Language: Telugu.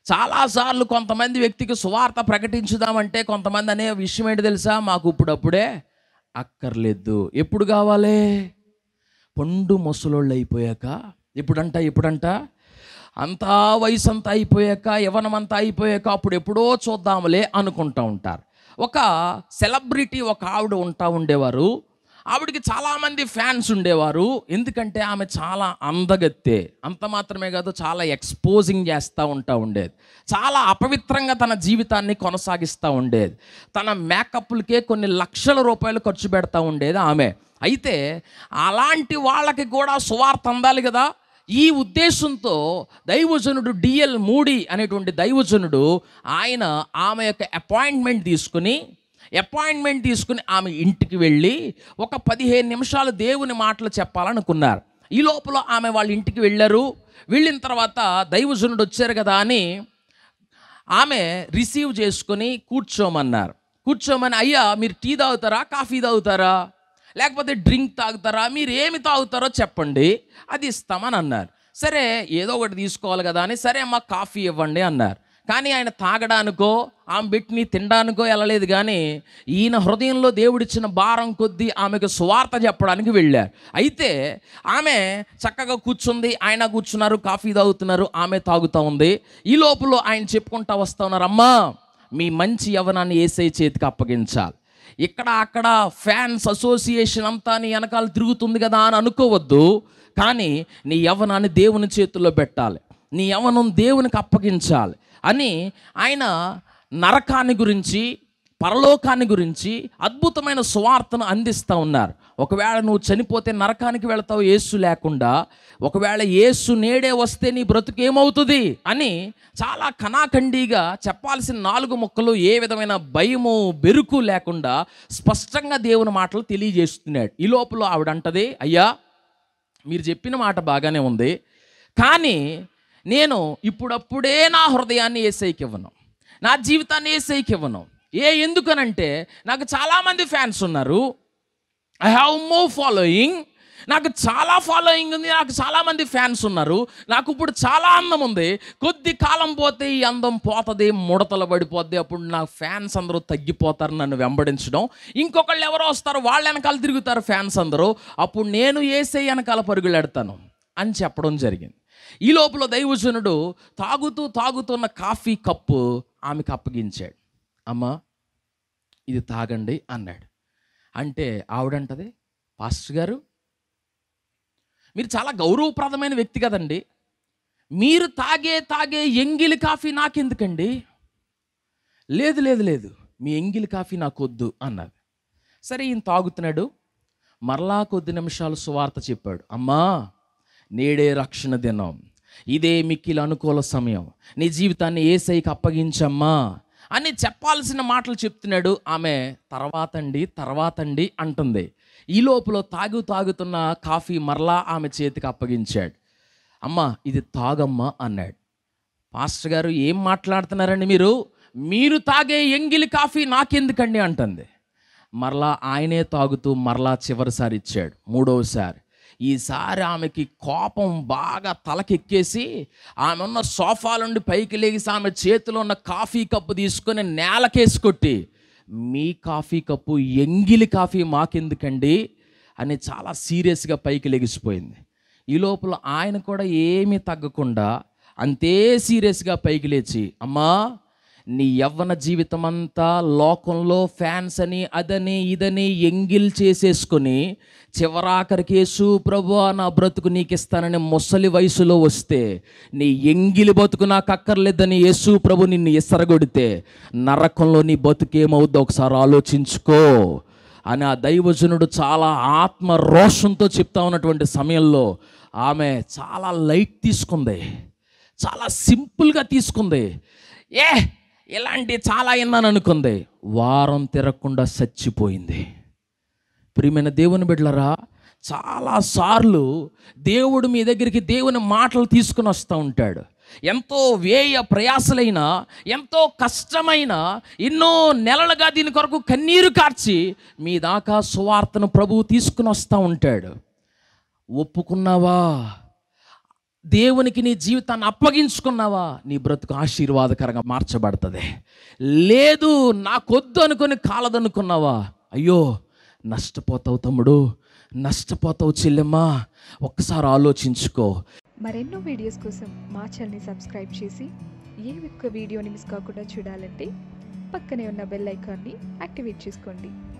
చాలాసార్లు కొంతమంది వ్యక్తికి సువార్త ప్రకటించుదామంటే కొంతమంది అనే విషయం ఏంటి తెలుసా మాకు ఇప్పుడప్పుడే అక్కర్లేదు ఎప్పుడు కావాలి పండు ముసలోళ్ళు అయిపోయాక ఇప్పుడంట ఇప్పుడంట అంతా వయసు అంతా అయిపోయాక యవనం అంతా అయిపోయాక అప్పుడు ఎప్పుడో చూద్దాంలే అనుకుంటూ ఉంటారు ఒక సెలబ్రిటీ ఒక ఆవిడ ఉంటా ఉండేవారు ఆవిడకి చాలామంది ఫ్యాన్స్ ఉండేవారు ఎందుకంటే ఆమె చాలా అందగత్తే అంత మాత్రమే కాదు చాలా ఎక్స్పోజింగ్ చేస్తూ ఉంటా ఉండేది చాలా అపవిత్రంగా తన జీవితాన్ని కొనసాగిస్తూ ఉండేది తన మేకప్లకే కొన్ని లక్షల రూపాయలు ఖర్చు పెడతా ఉండేది ఆమె అయితే అలాంటి వాళ్ళకి కూడా సువార్త అందాలి కదా ఈ ఉద్దేశంతో దైవజనుడు డిఎల్ మూడి అనేటువంటి దైవజనుడు ఆయన ఆమె యొక్క అపాయింట్మెంట్ తీసుకుని అపాయింట్మెంట్ తీసుకుని ఆమె ఇంటికి వెళ్ళి ఒక పదిహేను నిమిషాలు దేవుని మాటలు చెప్పాలనుకున్నారు ఈ లోపల ఆమె వాళ్ళ ఇంటికి వెళ్ళారు వెళ్ళిన తర్వాత దైవజనుడు వచ్చారు కదా అని ఆమె రిసీవ్ చేసుకొని కూర్చోమన్నారు కూర్చోమని అయ్యా మీరు టీ తాగుతారా కాఫీ తాగుతారా లేకపోతే డ్రింక్ తాగుతారా మీరు ఏమి తాగుతారో చెప్పండి అది ఇస్తామని అన్నారు సరే ఏదో ఒకటి తీసుకోవాలి కదా అని సరే అమ్మా కాఫీ ఇవ్వండి అన్నారు కానీ ఆయన తాగడానికో ఆమె బిట్ని తినడానికో వెళ్ళలేదు కానీ ఈయన హృదయంలో దేవుడిచ్చిన భారం కొద్దీ ఆమెకు స్వార్థ చెప్పడానికి వెళ్ళారు అయితే ఆమె చక్కగా కూర్చుంది ఆయన కూర్చున్నారు కాఫీ తాగుతున్నారు ఆమె తాగుతూ ఉంది ఈ లోపల ఆయన చెప్పుకుంటా వస్తూ ఉన్నారు అమ్మా మీ మంచి యవనాన్ని ఏసై చేతికి అప్పగించాలి ఇక్కడ అక్కడ ఫ్యాన్స్ అసోసియేషన్ అంతా నీ వెనకాల తిరుగుతుంది కదా అని అనుకోవద్దు కానీ నీ యవనాన్ని దేవుని చేతుల్లో పెట్టాలి నీ యవనం దేవునికి అప్పగించాలి అని ఆయన నరకాన్ని గురించి పరలోకాన్ని గురించి అద్భుతమైన సువార్తను అందిస్తూ ఉన్నారు ఒకవేళ నువ్వు చనిపోతే నరకానికి వెళతావు యేసు లేకుండా ఒకవేళ యేసు నేడే వస్తే నీ బ్రతుకు ఏమవుతుంది అని చాలా కణాఖండిగా చెప్పాల్సిన నాలుగు మొక్కలు ఏ విధమైన భయము బెరుకు లేకుండా స్పష్టంగా దేవుని మాటలు తెలియజేస్తున్నాడు ఈ లోపల ఆవిడంటది అయ్యా మీరు చెప్పిన మాట బాగానే ఉంది కానీ నేను ఇప్పుడప్పుడే నా హృదయాన్ని ఏసైకి ఇవ్వను నా జీవితాన్ని ఏసైకి ఇవ్వను ఏ ఎందుకనంటే నాకు చాలామంది ఫ్యాన్స్ ఉన్నారు ఐ హ్యావ్ మో ఫాలోయింగ్ నాకు చాలా ఫాలోయింగ్ ఉంది నాకు చాలామంది ఫ్యాన్స్ ఉన్నారు నాకు ఇప్పుడు చాలా అందం ఉంది కొద్ది కాలం పోతే ఈ అందం పోతుంది ముడతలు పడిపోద్ది అప్పుడు నా ఫ్యాన్స్ అందరూ తగ్గిపోతారు నన్ను వెంబడించడం ఇంకొకళ్ళు ఎవరో వస్తారు వాళ్ళ వెనకాల తిరుగుతారు ఫ్యాన్స్ అందరూ అప్పుడు నేను ఏసై వెనకాల పరుగులెడతాను అని చెప్పడం జరిగింది ఈ లోపల దైవజనుడు తాగుతూ తాగుతున్న కాఫీ కప్పు ఆమెకు అప్పగించాడు అమ్మా ఇది తాగండి అన్నాడు అంటే ఆవిడంటది పాస్టర్ గారు మీరు చాలా గౌరవప్రదమైన వ్యక్తి కదండి మీరు తాగే తాగే ఎంగిలి కాఫీ నాకెందుకండి లేదు లేదు లేదు మీ ఎంగిలి కాఫీ నాకు వద్దు అన్నది సరే ఈయన తాగుతున్నాడు మరలా కొద్ది నిమిషాలు సువార్త చెప్పాడు అమ్మా నేడే రక్షణ దినం ఇదే మిక్కిలి అనుకూల సమయం నీ జీవితాన్ని ఏసైకి అప్పగించమ్మా అని చెప్పాల్సిన మాటలు చెప్తున్నాడు ఆమె తర్వాతండి తర్వాతండి అంటుంది ఈ లోపల తాగు తాగుతున్న కాఫీ మరలా ఆమె చేతికి అప్పగించాడు అమ్మా ఇది తాగమ్మా అన్నాడు పాస్టర్ గారు ఏం మాట్లాడుతున్నారండి మీరు మీరు తాగే ఎంగిలి కాఫీ నాకెందుకండి అంటుంది మరలా ఆయనే తాగుతూ మరలా చివరిసారి ఇచ్చాడు మూడవసారి ఈసారి ఆమెకి కోపం బాగా తలకెక్కేసి ఆమె ఉన్న సోఫా నుండి పైకి లేగిసి ఆమె చేతిలో ఉన్న కాఫీ కప్పు తీసుకొని నేలకేసి కొట్టి మీ కాఫీ కప్పు ఎంగిలి కాఫీ మాకెందుకండి అని చాలా సీరియస్గా పైకి లెగిసిపోయింది ఈ లోపల ఆయన కూడా ఏమీ తగ్గకుండా అంతే సీరియస్గా పైకి లేచి అమ్మా నీ యవ్వన జీవితం అంతా లోకంలో ఫ్యాన్స్ అని అదని ఇదని ఎంగిల్ చేసేసుకొని చివరాఖరికి యేసు ప్రభు నా బ్రతుకు నీకు ఇస్తానని ముసలి వయసులో వస్తే నీ ఎంగిలి బతుకు నాకు అక్కర్లేదని యేసు ప్రభు నిన్ను ఇసరగొడితే నరకంలో నీ బతుకేమవుద్దో ఒకసారి ఆలోచించుకో అని ఆ దైవజనుడు చాలా ఆత్మ రోషంతో చెప్తా ఉన్నటువంటి సమయంలో ఆమె చాలా లైట్ తీసుకుంది చాలా సింపుల్గా తీసుకుంది ఏ ఇలాంటి చాలా విన్నాను అనుకుంది వారం తిరగకుండా చచ్చిపోయింది ప్రియమైన దేవుని బిడ్డలరా చాలాసార్లు దేవుడు మీ దగ్గరికి దేవుని మాటలు తీసుకుని వస్తూ ఉంటాడు ఎంతో వ్యయ ప్రయాసలైన ఎంతో కష్టమైన ఎన్నో నెలలుగా దీని కొరకు కన్నీరు కార్చి మీ దాకా సువార్తను ప్రభువు తీసుకుని వస్తూ ఉంటాడు ఒప్పుకున్నావా దేవునికి నీ జీవితాన్ని అప్పగించుకున్నావా నీ బ్రతుకు ఆశీర్వాదకరంగా మార్చబడుతుంది లేదు నాకొద్దు అనుకుని కాలదనుకున్నావా అయ్యో నష్టపోతావు తమ్ముడు నష్టపోతావు చెల్లెమ్మా ఒక్కసారి ఆలోచించుకో మరెన్నో వీడియోస్ కోసం మా ఛానల్ని సబ్స్క్రైబ్ చేసి ఏ ఒక్క వీడియోని మిస్ కాకుండా చూడాలంటే పక్కనే ఉన్న బెల్ ఐకాన్ని యాక్టివేట్ చేసుకోండి